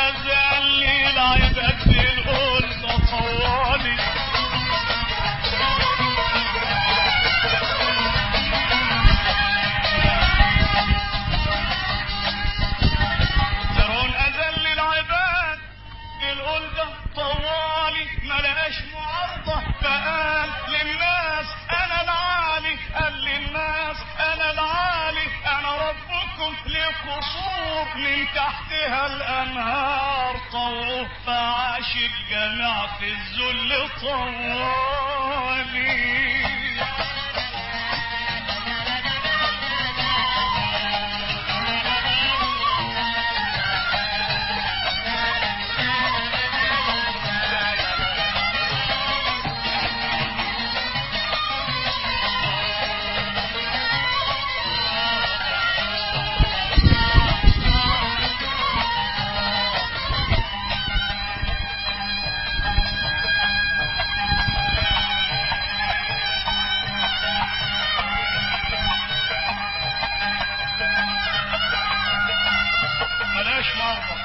أزل العباد الأنثى طوالي فرعون أذل العباد الألدة طوالي ملقاش معارضة فقال للناس أنا العالي قال للناس أنا العالي أنا ربكم لقصور من تحتها الأنهار طوف فعاش الجميع في الذل طوالي ملاش مرضى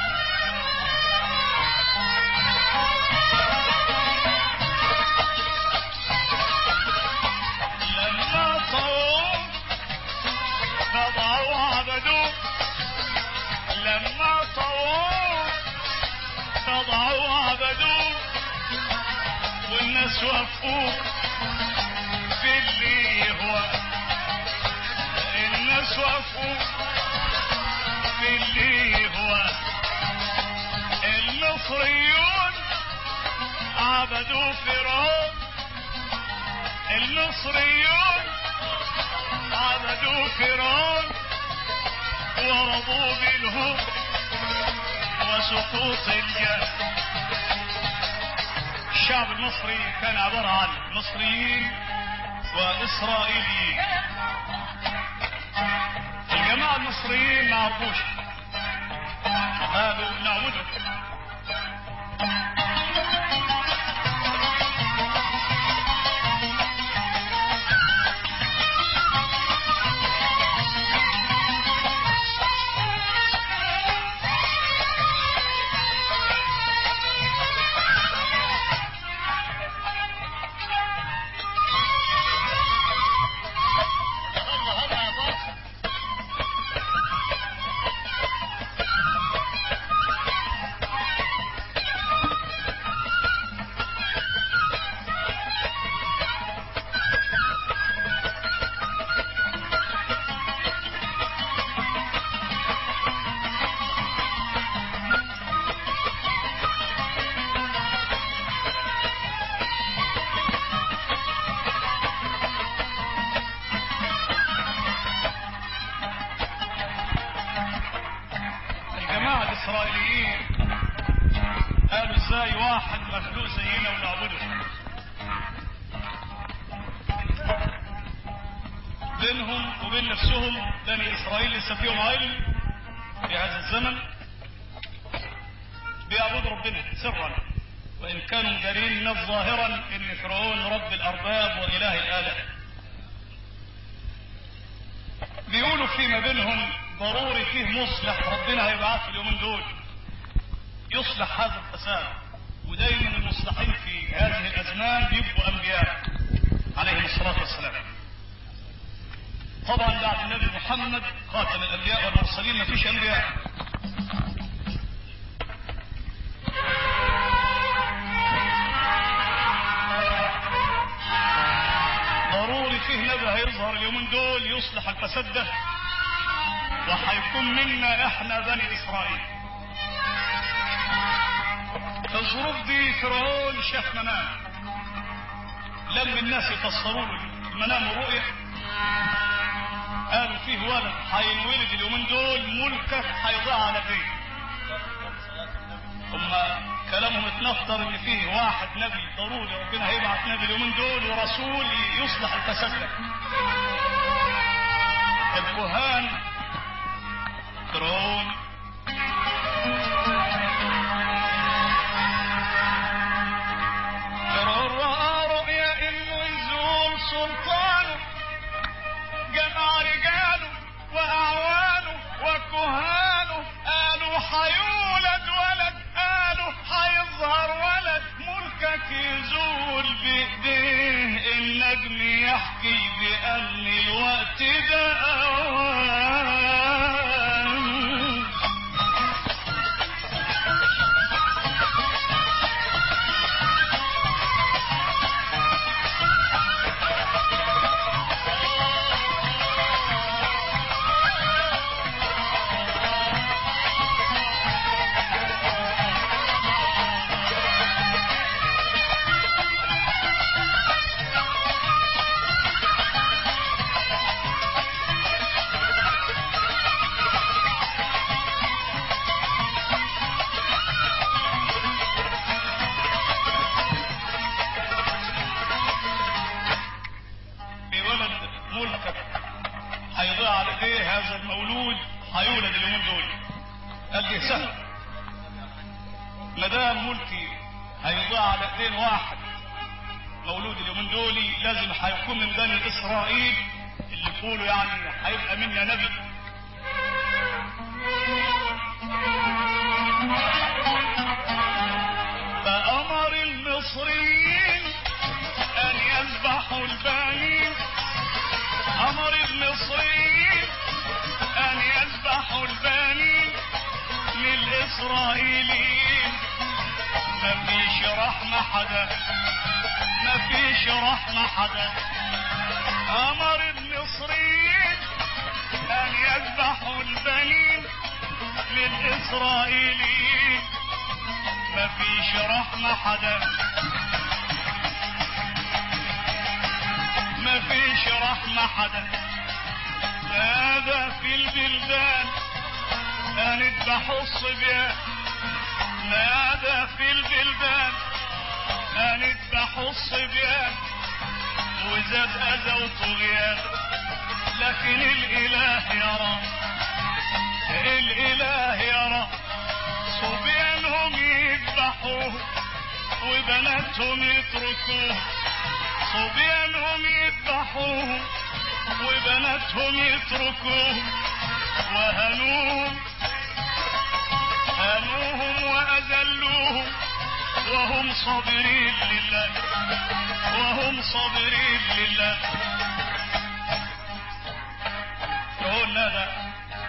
لما طوف خضعوا عبدوه لما طوف خضعوا عبدوه والناس وقفوه في اللي يهوى الناس وقفوه في اللي هو المصريون عبدوا فرعون المصريون عبدوا فرعون ورضوا بالهوب وسقوط الجاه الشعب المصري كان عبارة عن مصريين وإسرائيليين الجماعة المصريين ما عرفوش قالوا نعبده الله الله يا بابا الجماعة الإسرائيليين قالوا ازاي واحد مخلوق زينا ونعبده بينهم وبين نفسهم بني إسرائيل لسه فيهم علم في هذا الزمن بيعبدوا ربنا سرا وإن كانوا جارين الناس ظاهرا إن فرعون رب الأرباب وإله الآلهة بيقولوا فيما بينهم ضروري فيه مصلح ربنا هيبعثه اليومين دول يصلح هذا الفساد ودايما المصلحين في هذه الازمان بيبقوا انبياء عليهم الصلاه والسلام طبعا بعد النبي محمد خاتم الانبياء والمرسلين ما فيش انبياء ضروري فيه نبي هيظهر اليومين دول يصلح الفساد ده وهيكون منا احنا بني اسرائيل في الظروف دي فرعون شاف منام لم الناس يفسروا له المنام رؤية قالوا فيه ولد هينولد اليومين دول ملكك هيضيع على بيت هم كلامهم اتنفر ان فيه واحد نبي ضروري ربنا هيبعت نبي اليومين دول ورسول يصلح الفساد ده الكهان فرعون فرعون رأى رؤيا انه يزول سلطانه جمع رجاله واعوانه وكهانه قالوا حيولد ولد بإيديه النجم يحكي بأن الوقت ده أوان في ولد ملكك هيضيع على ايه هذا المولود هيولد اليومين دول قال لي سهل ما دام ملكي هيضيع على ايدين واحد مولود اليومين دول لازم هيكون من بني اسرائيل اللي بيقولوا يعني هيبقى منا نبي فامر المصريين ان يذبحوا البنين امر المصريين ان يذبحوا البنين للاسرائيليين مفيش رحمة حدا مفيش رحمة حدا امر المصريين ان يذبحوا البنين للاسرائيليين مفيش رحمة حدا مفيش رحمة حدا هذا في البلدان هنذبحوا الصبيان ماذا في البلدان هنذبحوا الصبيان وزاد أذى وطغيان لكن الإله يرى الإله يرى صبيانهم يذبحوه وبناتهم يتركوه صبيانهم يذبحوه وبناتهم يتركوه وهنوهم هنوهم وأذلوهم وهم صابرين لله وهم صابرين لله يقول هذا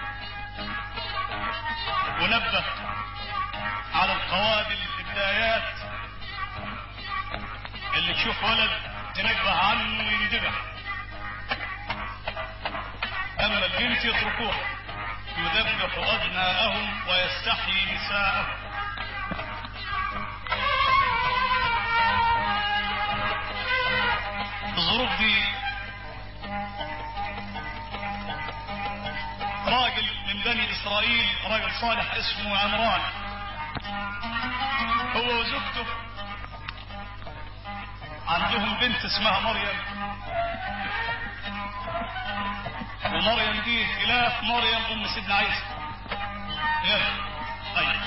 ونبه على القوابل البدايات اللي تشوف ولد تنبه عنه ويندبح اما البنت يتركوها يذبح ابناءهم ويستحيي نساءهم الظروف دي راجل من بني اسرائيل راجل صالح اسمه عمران هو وزوجته عندهم بنت اسمها مريم ومريم دي خلاف مريم ام سيدنا عيسى يلا طيب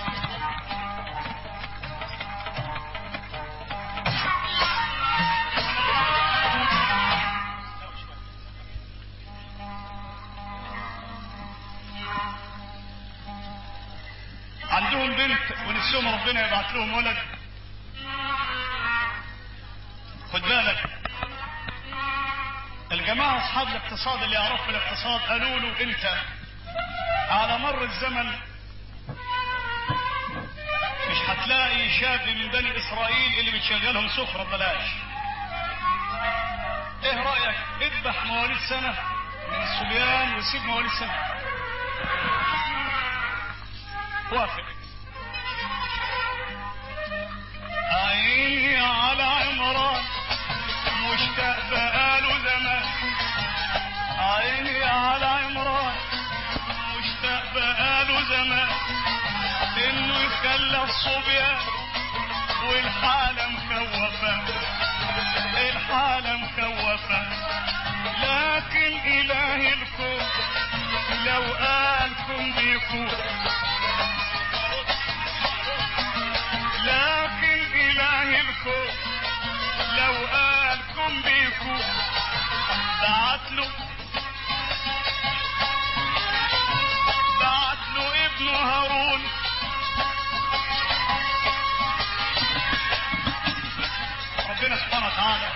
عندهم بنت ونفسهم ربنا يبعث لهم ولد خد بالك الجماعة أصحاب الاقتصاد اللي يعرفوا الاقتصاد قالوا له أنت على مر الزمن مش هتلاقي شاب من بني إسرائيل اللي بتشغلهم سفرة ببلاش إيه رأيك اذبح مواليد سنة من الصبيان وسيب مواليد سنة وافق عيني على عمران مشتاق بقاله زمان عيني على عمران مشتاق بقاله زمان انه يخلى الصبيان والحالة مكوفة الحالة مكوفة لكن اله الكون لو قالكم بيكون لكن اله الكون لو قالكم بيكون بعت له بعت له ابنه هارون ربنا وتعالى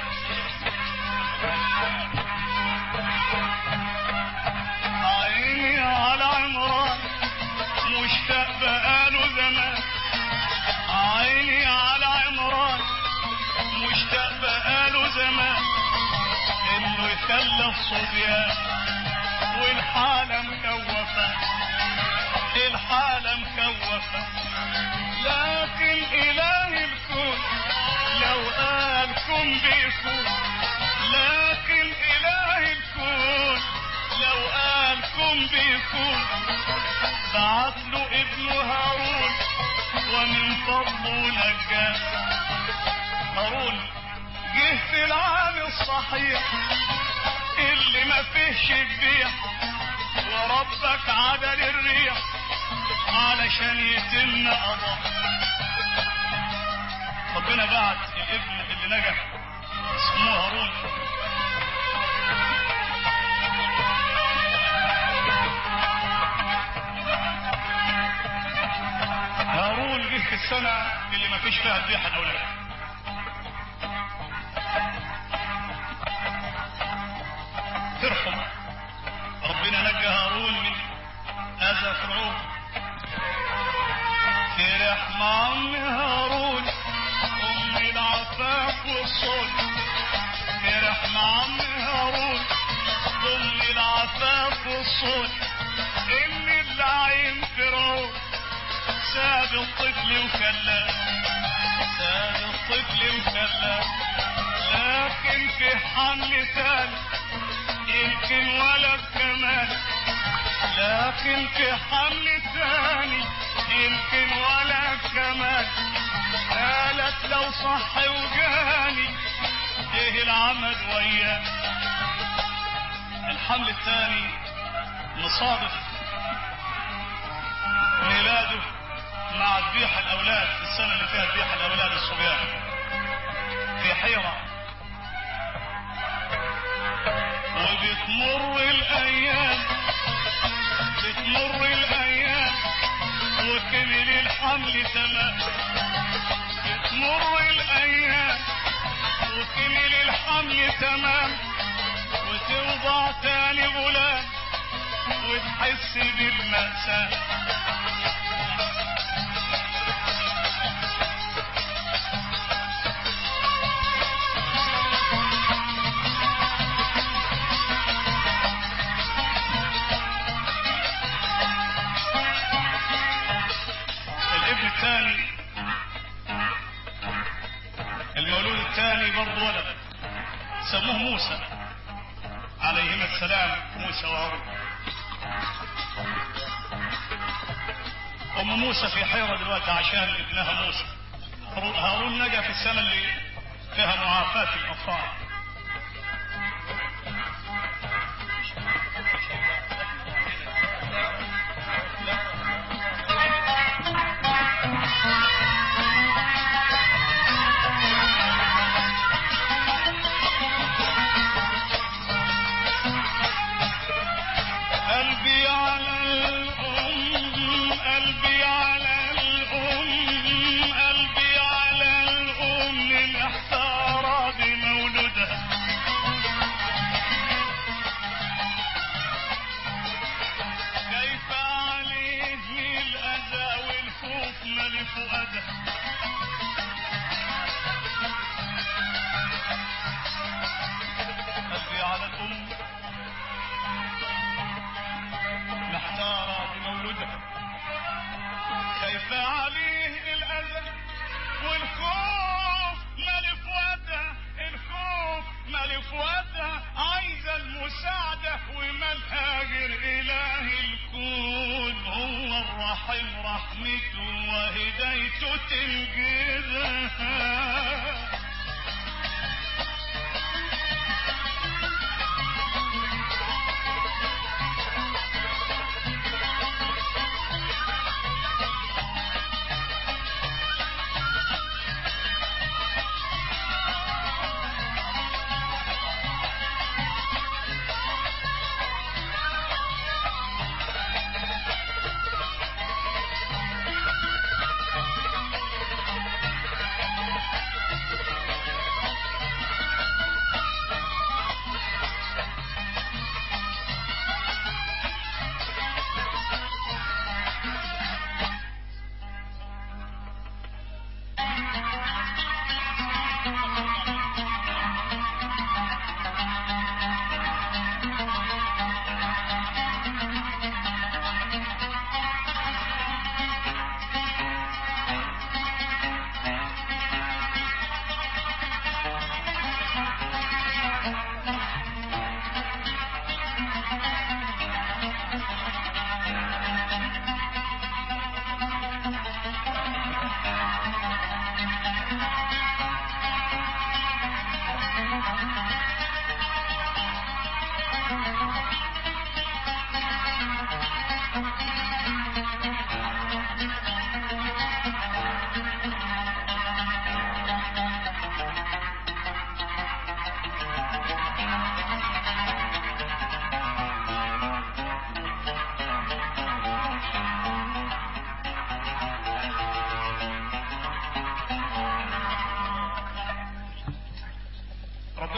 عيني على عمران مشتاق بقاله زمان عيني على عمران مشتاق بقاله زمان انه يخلف صبيان والحالة مكوفة الحالة مكوفة لكن اله الكون لو قال كن بيكون لكن اله الكون لو قال كن بيكون بعت له ابنه هارون ومن فضله نجاه هارون جه في العام الصحيح اللي ما فيهش البيع وربك عدل الريح علشان يتم قضاء ربنا بعت الابن اللي نجح اسمه هارون هارون جه في السنة اللي ما فيش فيها ذبيحة الأولاد ترحم ربنا نجى هارون من أذى فرعون فرح مع أم هارون أم العفاف والصون فرح مع أم هارون أم العفاف والصون إن اللعين فرعون ساب الطفل وخلاه ساب الطفل وخلاه لكن في حمل ثاني يمكن ولد كمان لكن في حمل ثاني يمكن ولد كمان قالت لو صح وجاني ايه العمل وياه الحمل الثاني مصادف ميلاده مع ذبيح الاولاد في السنه اللي فيها ذبيح الاولاد الصبيان في حيره وبتمر الايام بتمر الايام وكمل الحمل تمام بتمر الايام وكمل الحمل تمام وتوضع تاني غلام وتحس بالمأساة الابن الثاني المولود الثاني برضه ولد سموه موسى عليهما السلام موسى وهارون ام موسى في حيرة دلوقتي عشان ابنها موسى هارون نجا في السنة اللي فيها معافاة الأطفال قلبي على الأم قلبي على الأم قلبي على الأم محتارة بمولودها كيف عليه الأذى والخوف ملي فؤادها قلبي على الأم محتارة بمولودها كيف عليه الأذى والخوف ملف ودها الخوف ملف ودها عايزة المساعدة وما الهاجر إله الكون هو الرحيم رحمته وهدايته تنجدها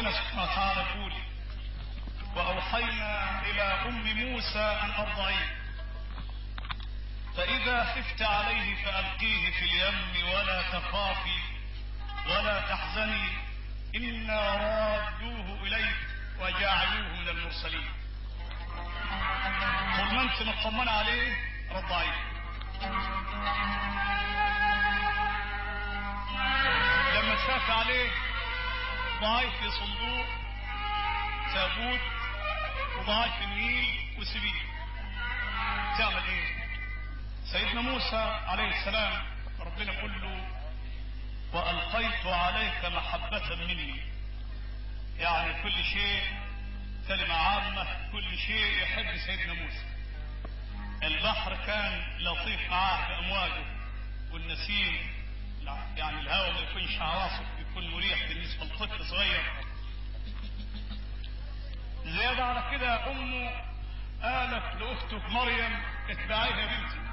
ربنا سبحانه وتعالى يقول وأوحينا إلى أم موسى أن أرضعيه فإذا خفت عليه فألقيه في اليم ولا تخافي ولا تحزني إنا رادوه إليك وجاعلوه من المرسلين طول ما انت مطمنة عليه رضعيه لما تخاف عليه ضعيه في صندوق تابوت وضعيه في النيل وسبيه تعمل ايه سيدنا موسى عليه السلام ربنا يقول له والقيت عليك محبة مني يعني كل شيء كلمة عامة كل شيء يحب سيدنا موسى البحر كان لطيف معاه بأمواجه والنسيم يعني الهواء ما يكونش عواصف يكون مريح بالنسبة لطفل صغير زيادة على كده أمه قالت لأخته مريم اتبعيها يا بنتي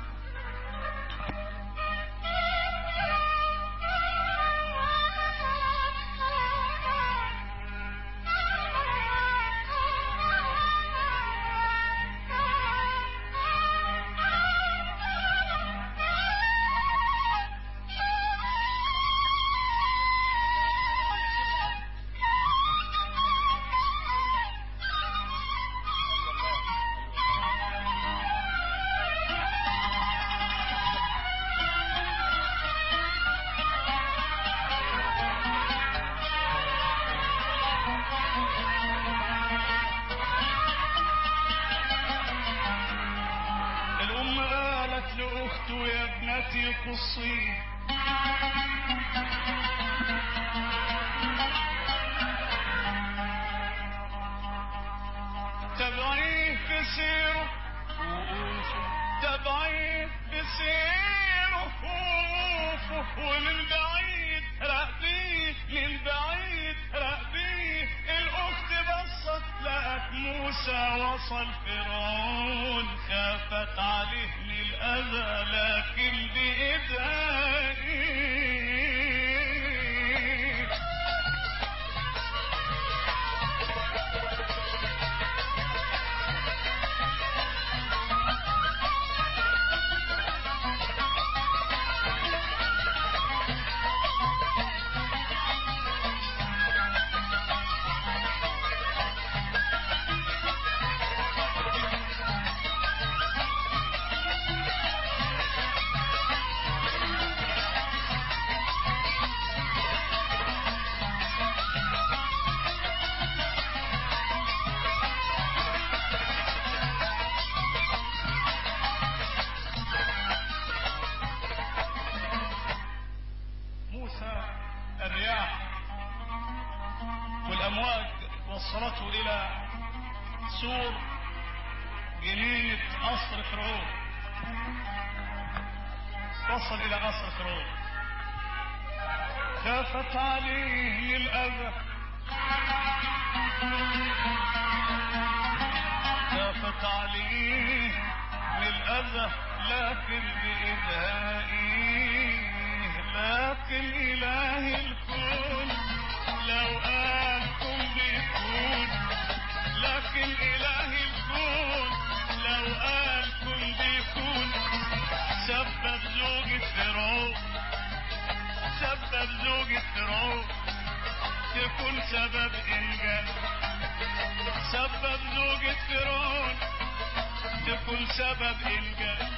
الأم قالت لأخته يا ابنتي قصي تبعيه في سيره تبعيه في سيره ومن بعيد راقبيه من بعيد راقبيه الأخت بصت لقت موسى وصل فرعون خافت عليه من الأذى لكن بإيدها إيه موسى الرياح والأمواج وصلته إلى سور جنينة قصر فرعون وصل إلى قصر فرعون خافت عليه الأذى خافت عليه الأذى لكن بإذائه لكن إله الكون لو قالكم بيكون لكن إله الكون لو قالكم بيكون سبب زوجة فرعون سبب زوجة فرعون تكون سبب إنجاز سبب زوجة فرعون تكون سبب إنجاز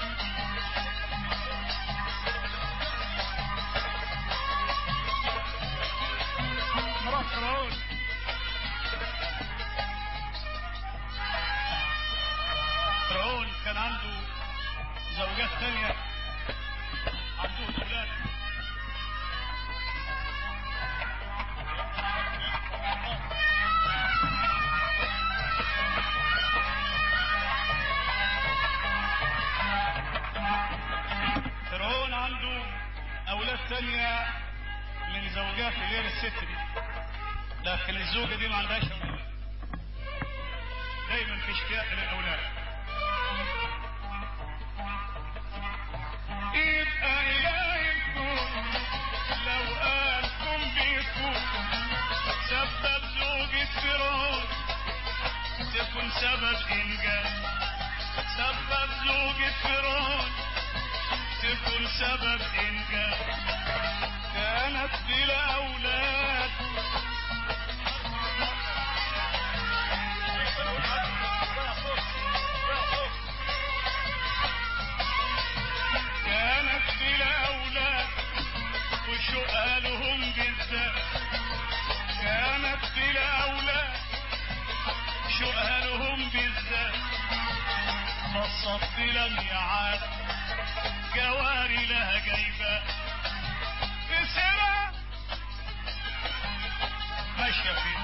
مرات فرعون فرعون كان عنده زوجات ثانية عنده أولاد فرعون عنده أولاد ثانية من زوجات غير الست دي لكن الزوجة دي ما عندهاش أولاد دايما في اشتياق للأولاد يبقى إله الكون لو قالكم بيكون سبب زوجة سبب إنجاز سبب زوجة فرعون تكون سبب إنجاز كانت بلا أولاد كانت بلا أولاد وسؤالهم بالذات كانت بلا أولاد سؤالهم بالذات فالصف لم يعاد جواري لها جايبة بسرعة ماشية في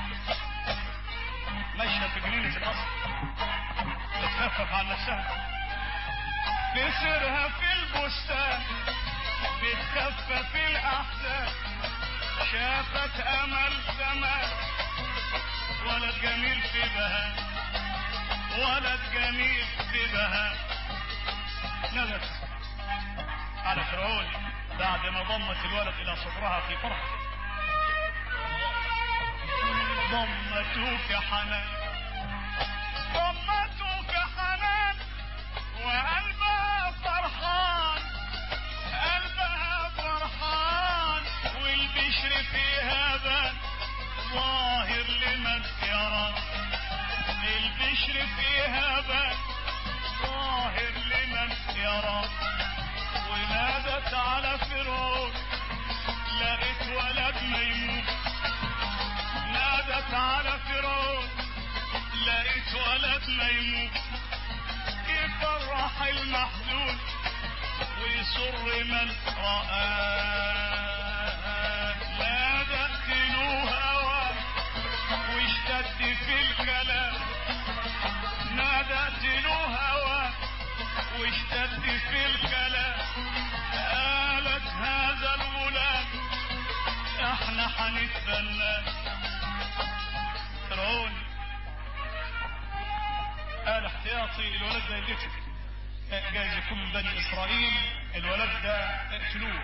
ماشية في جنينة القصر تتخفف عن نفسها بسرها في البستان بتخفف الأحزان شافت أمل زمان ولد جميل في بهاء ولد جميل في بهاء نزلت على فرعون بعد ما ضمت الولد إلى صدرها في فرح ضمته في حنان ضمته في حنان وقلبها فرحان قلبها فرحان والبشر فيها بان ظاهر لمن يرى البشر فيها بان ظاهر لمن يرى ونادت على فرعون لقيت ولد ميمون نادت على فرعون لقيت ولد ميمون يفرح المحزون ويسر من رآه لا دخلوا هوى واشتد في الكلام نادت له هوى واشتد في الكلام قالت هذا الغلام احنا حنتبنى فرعون قال احتياطي الولد ده يقتل جايز يكون من بني اسرائيل الولد ده اقتلوه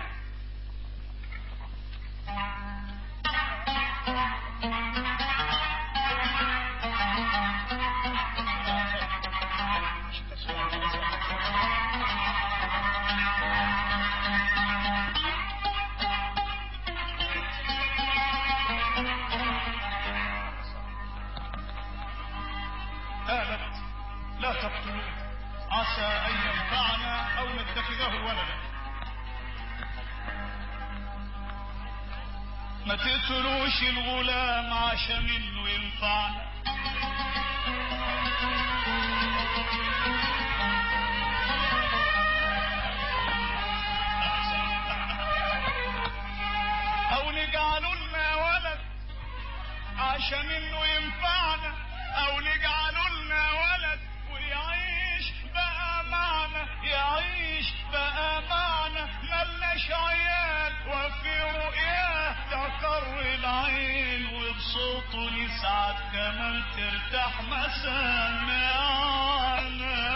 قالت لا تقتلوه عسى ان ينفعنا او نتخذه ولدا ما تقتلوش الغلام عشان منه ينفعنا او نجعله لنا ولد عشان انه ينفعنا او نجعله لنا ولد ويعيش بقى معنا يعيش بقى معنا ملناش عيال وفي رؤياه تقر العين وبصوته يسعد كمان ترتاح مسامعنا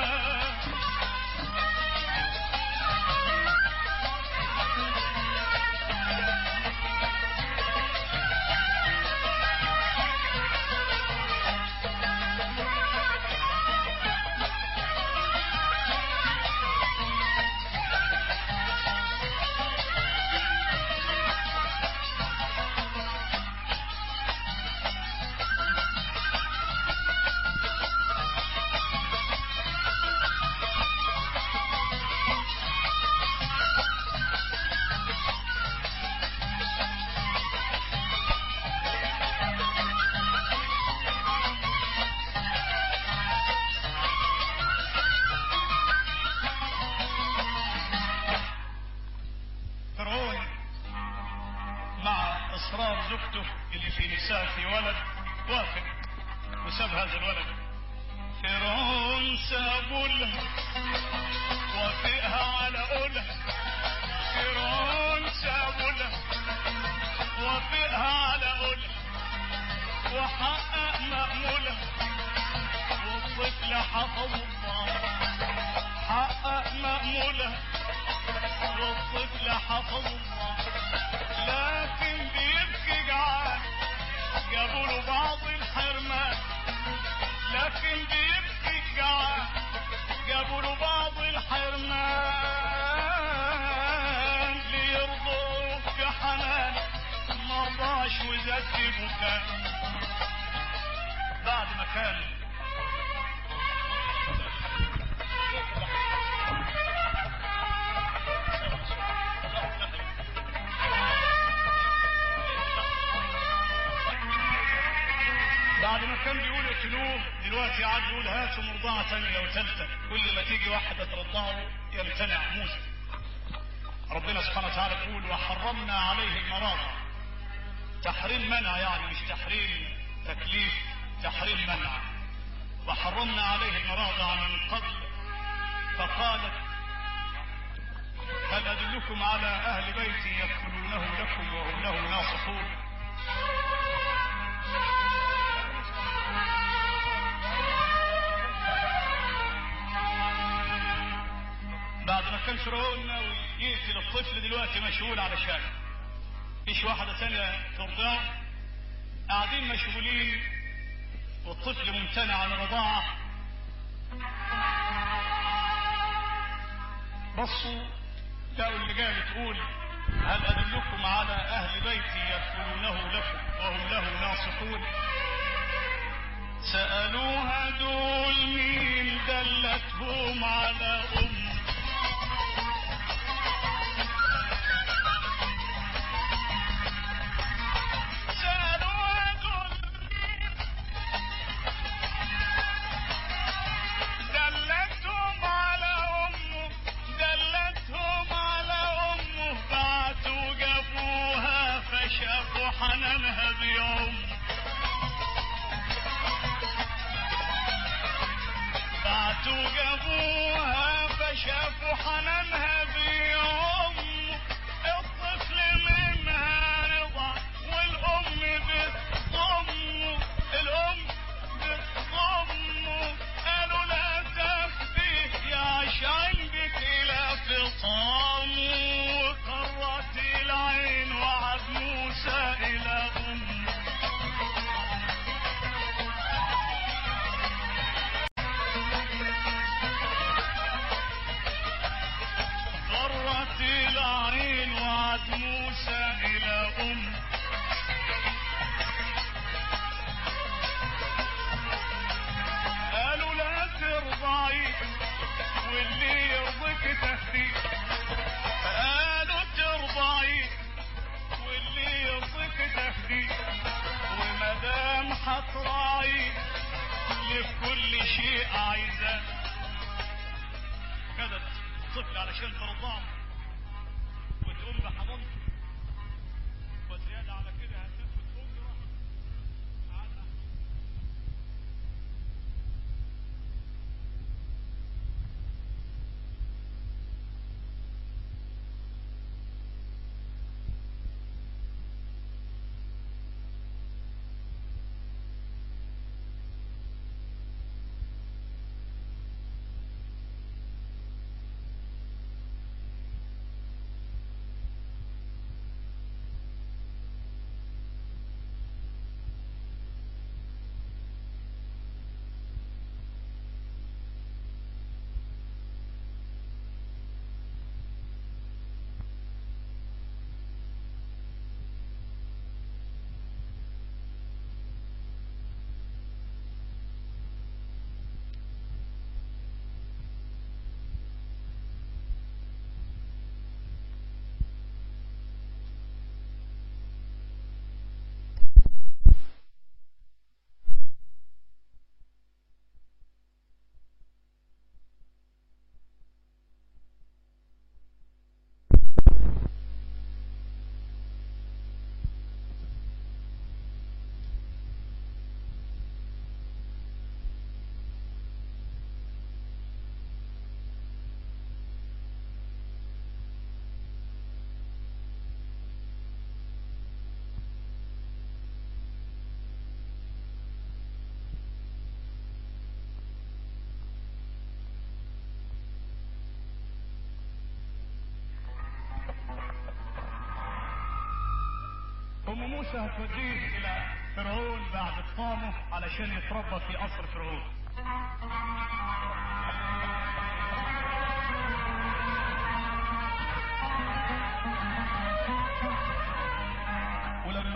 فرعون مع اصرار زوجته اللي في نساء في ولد وافق وساب هذا الولد فرعون سابوا لها وافقها على قولها فرعون سابوا لها وافقها على قولها وحقق مأمولها والطفل حفظ الله حقق مأمولها والطفل حفظ الله لكن بيبكي جعان جابوا له بعض الحرمان لكن بيبكي الحرمان ليرضوك يا حنان مرضاش وزاد في بكاء بعد ما كان بعد ما كان بيقول اقتلوه دلوقتي قاعد يقول هاتوا مرضعة ثانية وثالثة كل ما تيجي واحدة ترضعه يمتنع موسى ربنا سبحانه وتعالى يقول وحرمنا عليه المراضع تحريم منع يعني مش تحريم تكليف تحريم منع وحرمنا عليه المراضع من قبل فقالت هل أدلكم على أهل بيتي يكفلونه لكم وهم له ناصحون بعد ما كان فرعون ناوي يقتل الطفل دلوقتي مشغول علشان فيش واحدة ثانية ترضعه قاعدين مشغولين والطفل ممتنع عن الرضاعة بصوا لقوا اللي جاي تقول هل أدلكم على أهل بيتي يكفلونه لكم وهم له ناصحون سألوها دول مين دلتهم على أم سألوها دول مين دلتهم على أمه دلتهم على أمه بعتوا جابوها فشافوا حنانها بيوم بعتوا جابوها فشافوا حنانها بيوم الطفل منها رضع والأم بتضمه الأم بتضمه قالوا لا تخفي يا شنبك إلى فطامه وقرت العين وعد موسى إلى أمه قرت العين وعد موسى إلى أم قالوا لا ترضعي واللي يرضيك تهدي قالوا ترضعي واللي يرضيك تهدي ومدام حتراعي لكل شيء عايزاه كذا طفل علشان ترضعه وتقوم بحضنته وزيادة على كده هتاخد أجرة على ام موسى هتوديه الى فرعون بعد اطفامه علشان يتربى في قصر فرعون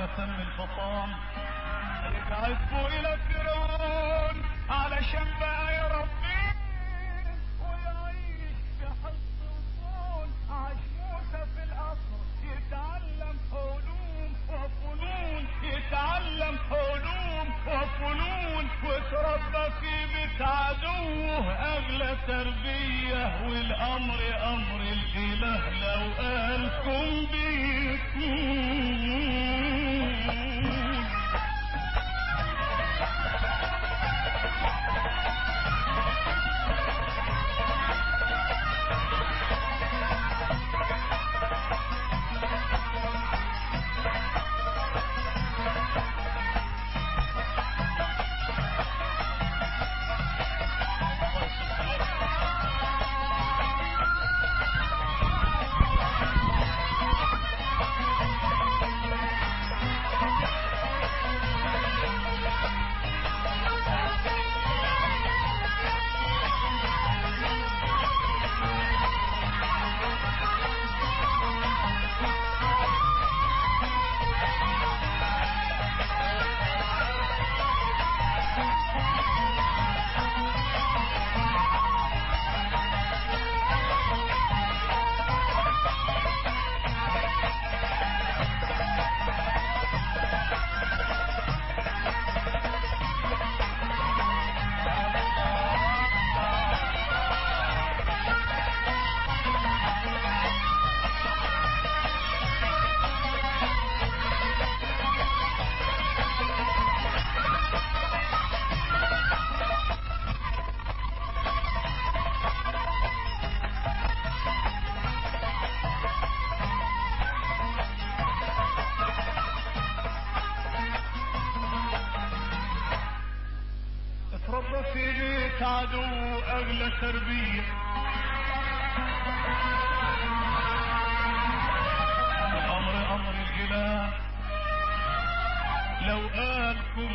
ما تم الفطام رجعت الى فرعون علشان بقى يربيه ويعيش في حصن وصون عاش موسى في القصر يتعلم علوم وفنون يتعلم علوم وفنون وتربى في بيت عدوه اغلى تربيه والامر امر الاله لو قال كن بيكون اتربى في بيت عدو اغلى تربيه الامر امر الاله لو قالكم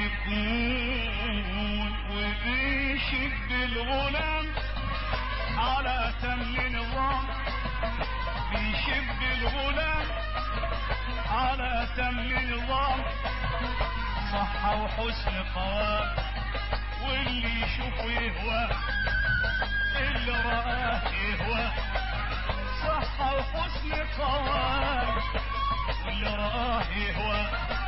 بيكون وبيشد الغلام على تم نظام بيشد الغلام على تم نظام صحة وحسن قوام واللي يشوفه يهوى اللي رآه يهوى صحة وحسن قوام واللي رآه يهوى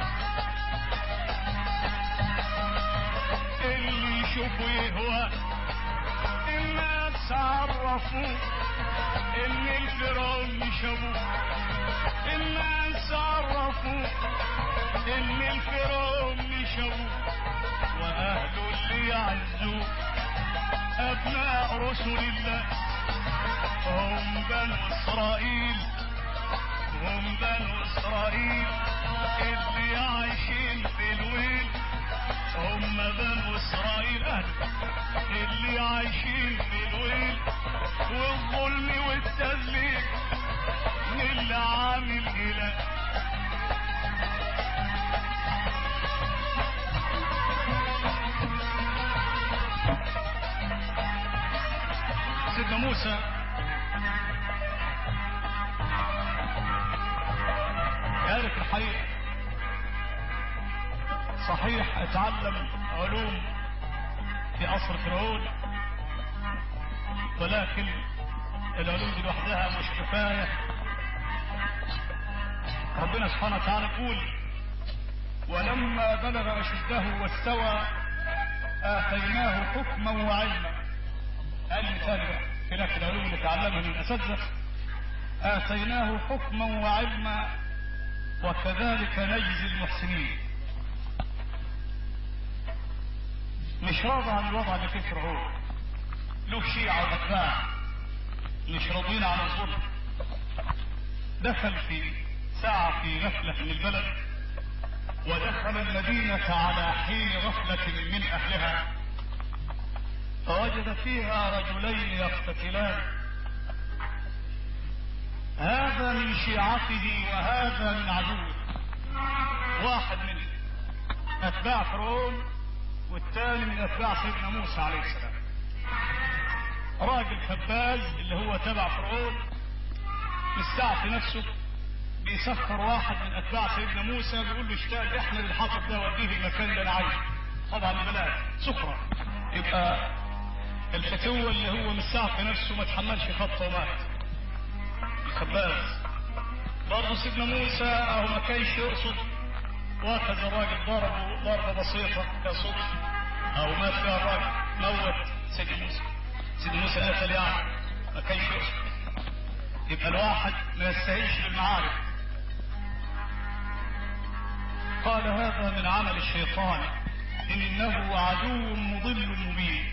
اللي يشوفه يهوى الناس عرفوا ان الفرعون شابوه الناس عرفوا ان الفرعون شابوه واهله اللي يعزوه ابناء رسل الله هم بنو اسرائيل هم بنو اسرائيل اللي عايشين في الويل هم بنو اسرائيل اهل اللي عايشين في الويل والظلم والتذليل من اللي عامل اله سيدنا موسى يعرف الحقيقة صحيح اتعلم علوم في عصر فرعون ولكن العلوم دي لوحدها مش كفاية ربنا سبحانه وتعالى يقول ولما بلغ أشده واستوى آتيناه حكما وعلما قال مثال بقى خلاف العلوم اللي تعلمها من الأساتذة آتيناه حكما وعلما وكذلك نجزي المحسنين مش راضي عن الوضع اللي فيه فرعون له شيعة وأتباع مش راضيين عن الظلم دخل في ساعة في غفلة من البلد ودخل المدينة على حين غفلة من أهلها فوجد فيها رجلين يقتتلان هذا من شيعته وهذا من عدوه واحد من أتباع فرعون والثاني من أتباع سيدنا موسى عليه السلام راجل خباز اللي هو تبع فرعون مستعفي نفسه بيسخر واحد من اتباع سيدنا موسى بيقول له اشتغل احنا للحطب ده وديه المكان اللي انا عايزه طبعا بلاش سخرة يبقى الفتوة اللي هو من ساعة نفسه ما تحملش خطه ومات الخباز برضه سيدنا موسى اهو ما كانش يقصد واخذ الراجل ضربه ضربة بسيطة كصدف او مات فيها الراجل موت سيدنا موسى سيدنا موسى قتل يعني ما كانش يقصد يبقى الواحد ما يستهينش بالمعارف قال هذا من عمل الشيطان انه عدو مضل مبين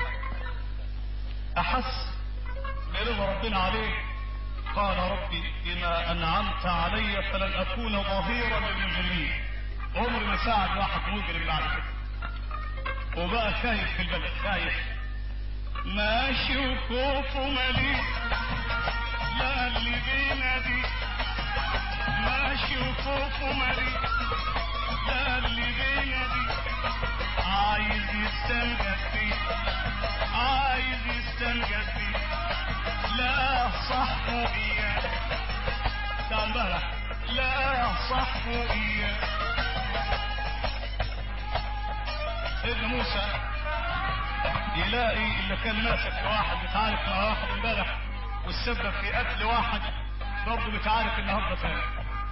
احس برضا ربنا عليه قال ربي بما انعمت علي فلن اكون ظهيرا للمجرمين عمري ما ساعد واحد مجرم بعد كده وبقى خايف في البلد خايف ماشي وخوفه مليء لا اللي بينا دي ماشي وخوفه مليء لا اللي بينا دي عايز يستنجد فيه عايز يستنجد فيه لا صحه اياه تعال بقى لا صحه اياه سيدنا موسى يلاقي اللي كان ماسك واحد متعارك مع واحد امبارح والسبب في قتل واحد برضه متعارك النهارده تاني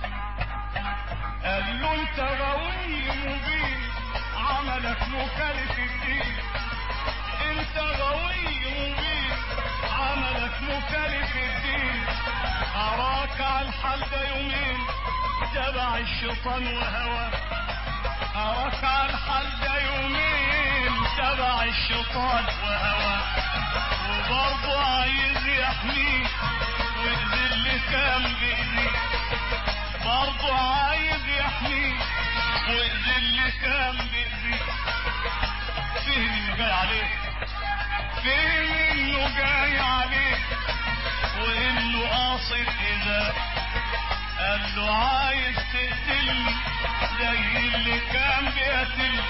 قال له انت غوي مبين عملك مخالف الدين انت غوي مبين عملك مخالف الدين اراك على الحال ده يومين تبع الشيطان وهواه اراك على الحال ده يومين تبع الشيطان وهواه وبرضه عايز يحميك ويأذي اللي كان بإيديك برضه عايز يحميك ويأذي اللي كان بإيديك فهم انه جاي عليك فهم انه جاي عليك وانه قاصد اذا قال له عايز تقتلني زي اللي كان بيقتلني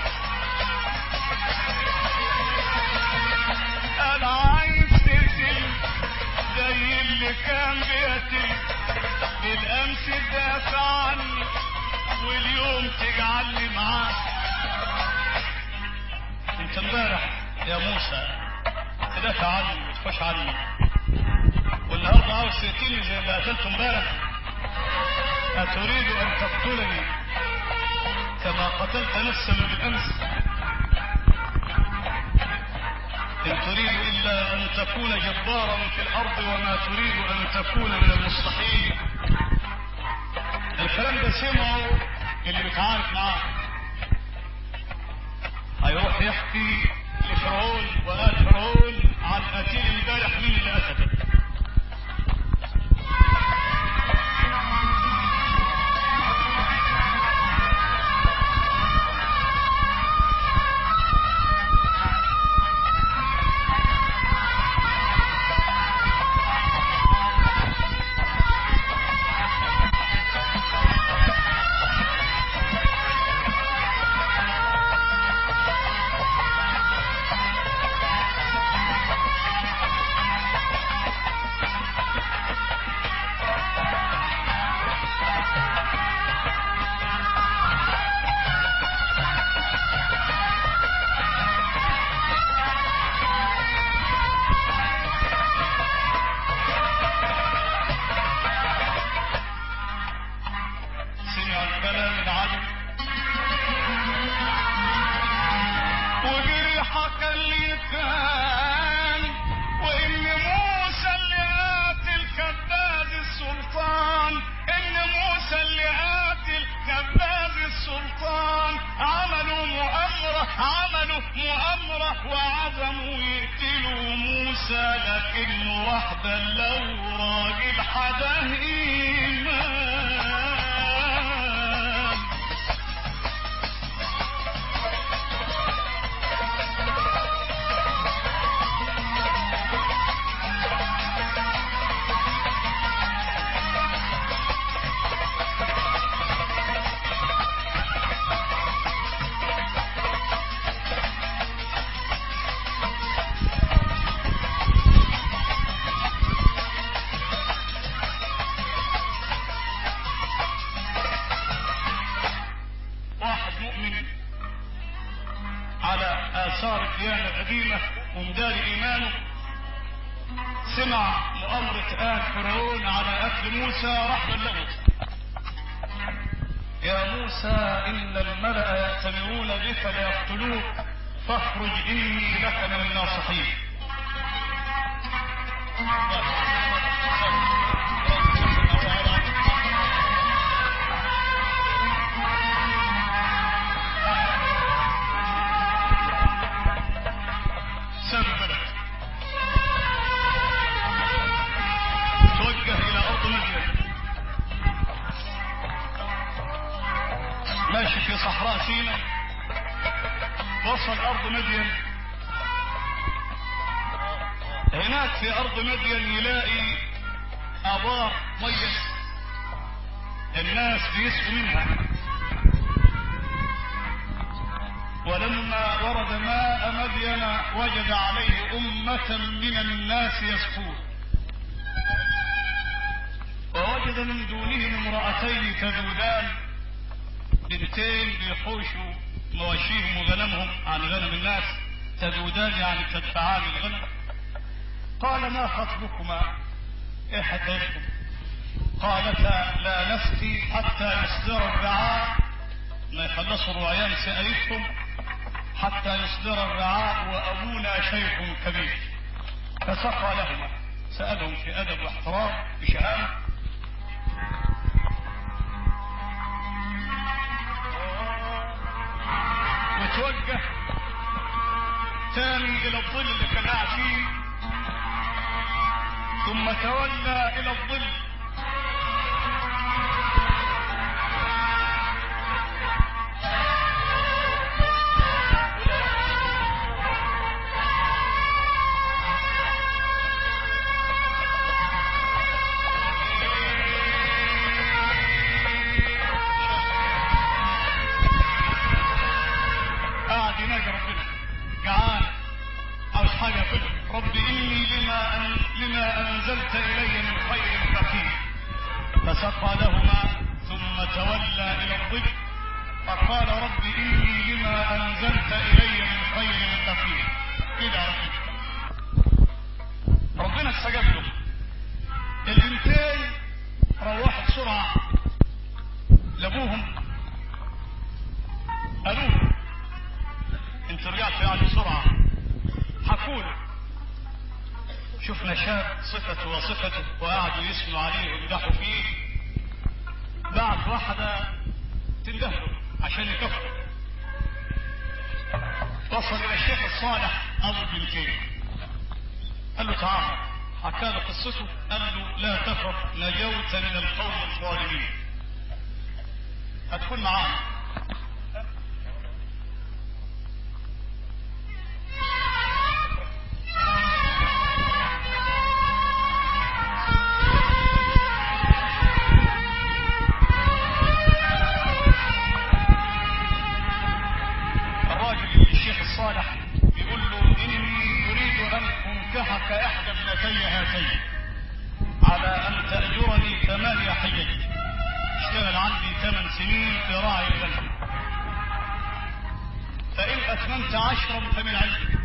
قال عايز تقتلني زي اللي كان بيقتلني بالامس تدافع عني واليوم تجعلني معاك انت امبارح يا موسى تدافع عني وتخش عني والنهارده عاوز تقتلني زي ما قتلته امبارح أتريد أن تقتلني كما قتلت نفسا بالأمس إن تريد إلا أن تكون جبارا في الأرض وما تريد أن تكون من المصلحين الكلام ده سمعه اللي بيتعارك معاه هيروح يحكي لفرعون وقال فرعون عن قتيل امبارح مين اللي قتله سمع الكلام العدل وجري حكى اللي كان وان موسى اللي قاتل كباد السلطان ان موسى اللي قاتل كباد السلطان عملوا مؤامرة عملوا مؤامرة وعزموا يقتلوا موسى لكنه وحدا لو راجل حدا إيمان آثار الديانة القديمة ومداري إيمانه سمع مؤامرة آل فرعون على قتل موسى راح بلغه يا موسى إن الملأ يأتمرون بك ليقتلوك فاخرج إني لك من الناصحين ساب البلد توجه إلى أرض مدين ماشي في صحراء سيناء وصل أرض مدين هناك في أرض مدين يلاقي آبار مية الناس بيسقوا منها ولما ورد ماء مدين وجد عليه أمة من الناس يسقون ووجد من دونهم امرأتين تذودان بنتين بيحوشوا مواشيهم وغنمهم عن غنم الناس تذودان يعني تدفعان الغنم قال ما خطبكما ايه حكايتكم قالتا لا نفتي حتى يصدر الرعاء ما يخلصوا الرعيان سقايتهم حتى يصدر الرعاء وابونا شيخ كبير فسقى لهما سالهم في ادب واحترام بشهامه وتوجه ثاني الى الظل اللي كان قاعد فيه ثم تولى الى الظل قاعد يناجي ربنا جعان عاوز حاجه كده رب اني لما أن لما انزلت الي من خير فقير فسقى لهما ثم تولى الى الظل فقال رب اني لما انزلت الي من خير فقير كده يا رب ربنا استجاب له البنتين روحوا بسرعه لابوهم قالوا له انت رجعت يعني بسرعة حكوا له شفنا شاب صفته وصفته وقعدوا يسموا عليه ويمدحوا فيه بعت واحدة تندهله عشان يكفر وصل الى الشيخ الصالح ابو البنتين قال له تعال حكى له قصته قال له لا تخف نجوت من القوم الظالمين هتكون معانا الراجل الشيخ الصالح بيقول له اني اريد ان انكحك احدى ابنتي هاتين على ان تاجرني ثمانية حجج اشتغل عندي ثمان سنين في راعي الغنم فان اتممت عشرا فمن عندك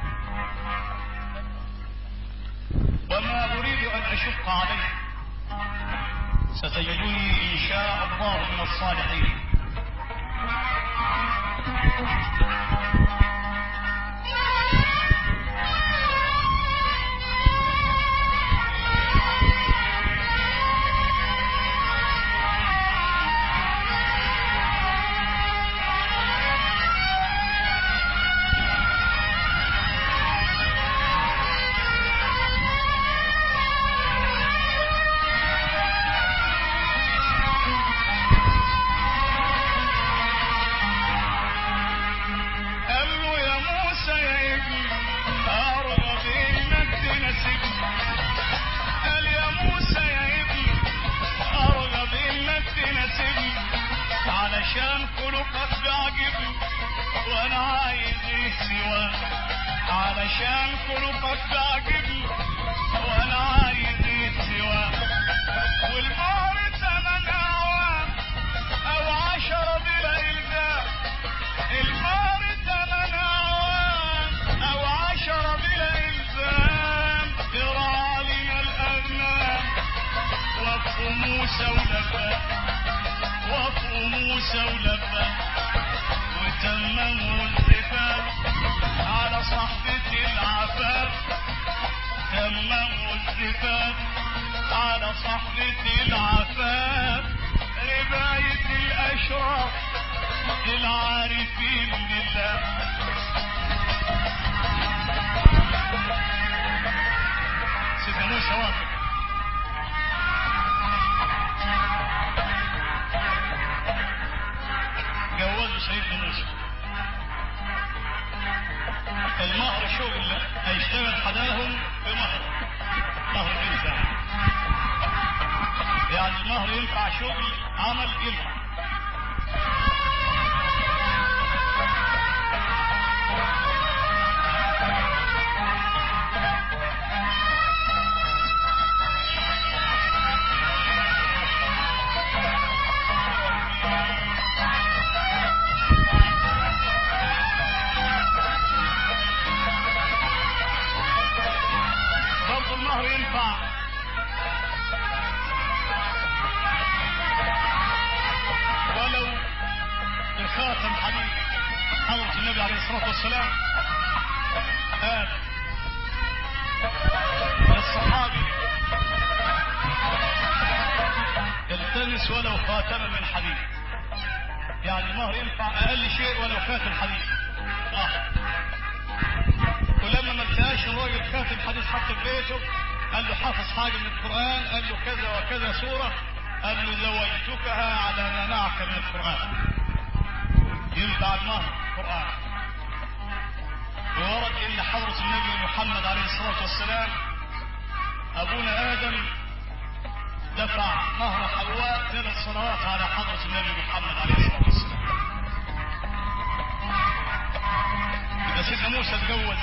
وما اريد ان اشق عليك ستجدني ان شاء الله من الصالحين قال له يا موسى يا ابني ارغب انك تناسبني قال يا موسى يا ابني ارغب انك تناسبني علشان خلقك بيعجبني وانا عايز ايه سواك علشان خلقك بيعجبني وانا عايز ايه سواك والمهر ثمن اعوام او عشرة بلا الزام المهر ثمن اعوام موسى ولبى وتمموا الزفاف على صحبة العفاف تمموا الزفاف على صحبة العفاف رباية الأشراف العارفين بالله سيدنا موسى واقف جوزوا سيدنا موسى المهر شغل هيشتغل حداهم بمهر مهر ينفع يعني المهر ينفع شغل عمل ينفع برضه المهر ينفع ولو بخاتم حديد حضرة النبي عليه الصلاة والسلام قال للصحابي التمس ولو خاتما من حديد يعني المهر ينفع اقل شيء ولو خاتم حديد اه ولما ما لقاش الراجل كاتب حديث حط في بيته قال له حافظ حاجه من القران قال له كذا وكذا سوره قال له زوجتكها على ما معك من القران ينفع المهر القران وورد ان حضره النبي محمد عليه الصلاه والسلام ابونا ادم دفع مهر حواء ثلاث صلوات على حضره النبي محمد عليه الصلاه والسلام يبقى سيدنا موسى اتجوز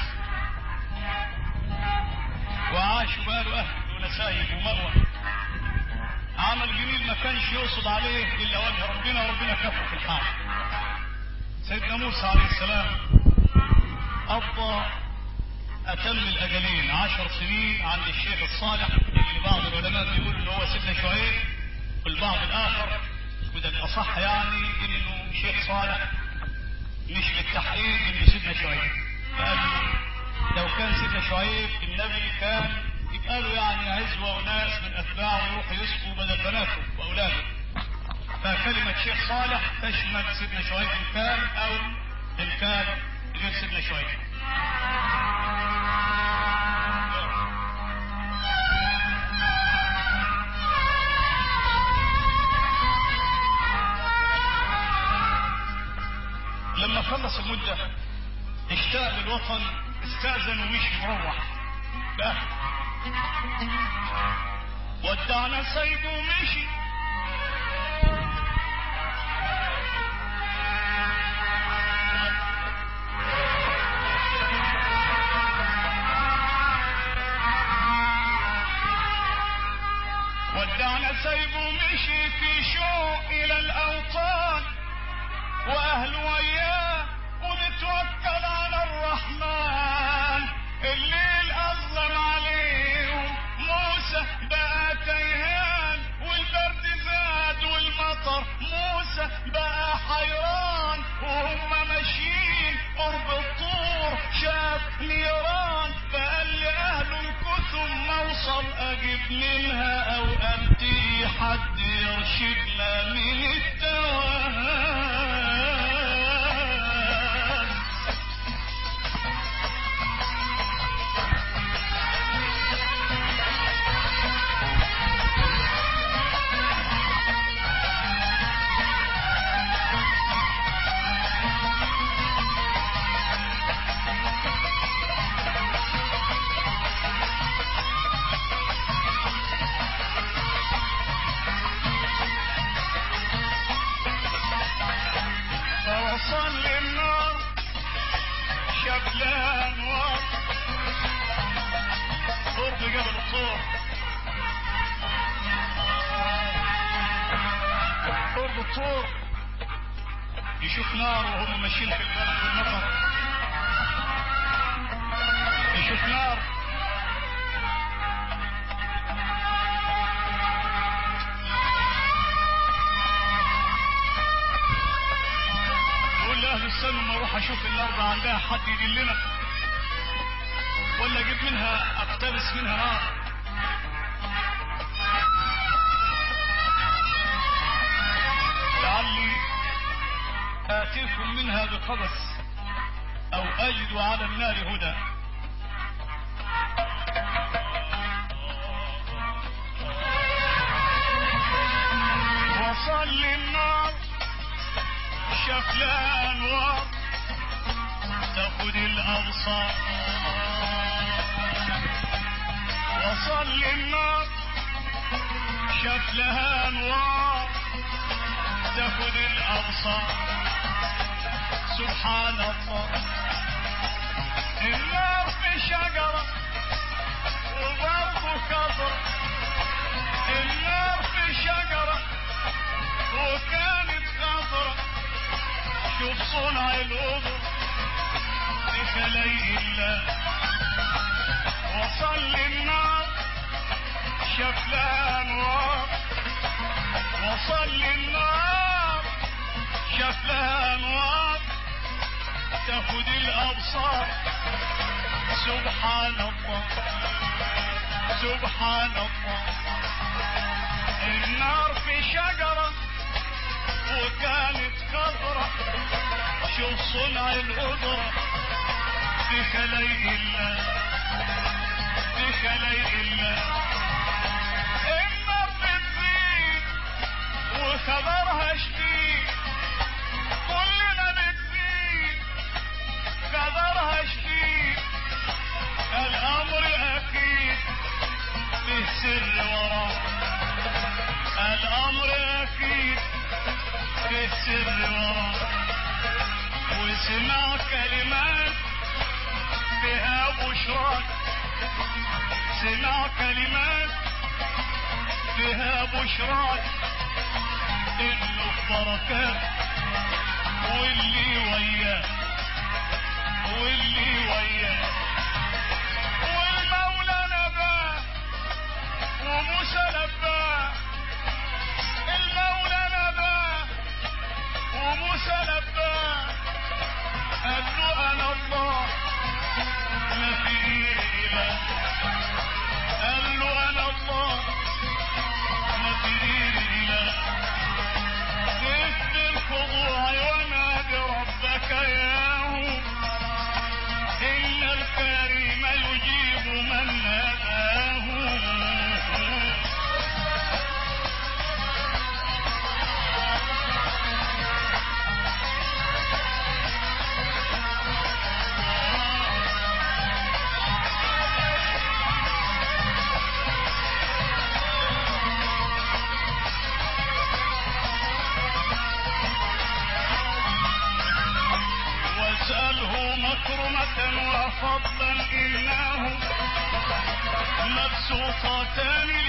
وعاش وبقاله اهل ونسايب ومأوى عمل جميل ما كانش يقصد عليه الا وجه ربنا وربنا كفر في الحال سيدنا موسى عليه السلام قضى اتم الاجلين عشر سنين عند الشيخ الصالح اللي بعض العلماء بيقول ان هو سيدنا شعيب والبعض الاخر وده الاصح يعني انه شيخ صالح مش بالتحقيق انه سيدنا شعيب قالوا لو كان سيدنا شعيب النبي كان يبقى له يعني عزوة وناس من أتباعه يروحوا يسقوا بدل بناته وأولاده فكلمة شيخ صالح تشمل سيدنا شعيب إن كان أو إن كان غير سيدنا شعيب لما خلص المدة اشتاق للوطن استأذن ومشي مروح بأهله ودعنا الصيد ومشي ودعنا السيب ومشي في شوق إلى الأوطان وأهل وياه ونتوكل على الرحمن الليل أظلم عليهم موسى بقى تيهان والبرد زاد والمطر موسى بقى حيران وهم ماشيين قرب الطور شاف نيران فقال لأهل الكتم موصل أجيب منها أو أبدي حد يرشدنا من التوهان فوصل للنار شاف لها انوار قرب جبل الطور قرب الطور يشوف نار وهم ماشيين في البرد والمطر يشوف نار استنوا ما اروح اشوف الارض عندها حد يدلنا ولا اجيب منها اقتبس منها نار لعلي اتيكم منها بقبس او اجد على النار هدى وصل النار شفلة انوار تاخد الابصار وصل النار شفلها انوار تاخد الابصار سبحان الله النار في شجرة وبرضه كبر النار في شجرة وكانت خضرة شوف صنع الأذن بخلي الله وصل النار شاف لها انوار وصل النار شاف لها انوار تاخد الابصار سبحان الله سبحان الله النار في شجرة وكانت خضرة شوف صنع القدرة بخلي الله بخلي الله النار بتزيد وخبرها شديد كلنا بتزيد خبرها شديد الامر اكيد له سر وراه الامر اكيد له سر وراه وسمع كلمات بها بشراك سمع كلمات بها بشراك انه بركات واللي وياه واللي وياه والمولى نباه وموسى نباه المولى نباه وموسى نباه قال له انا الله ما في اله قال له انا الله ما في اله جبت الخضوع ونادي ربك ياه ان الكريم يجيب من ناداه واسأله مكرمة وفضلا إنه مبسوطتان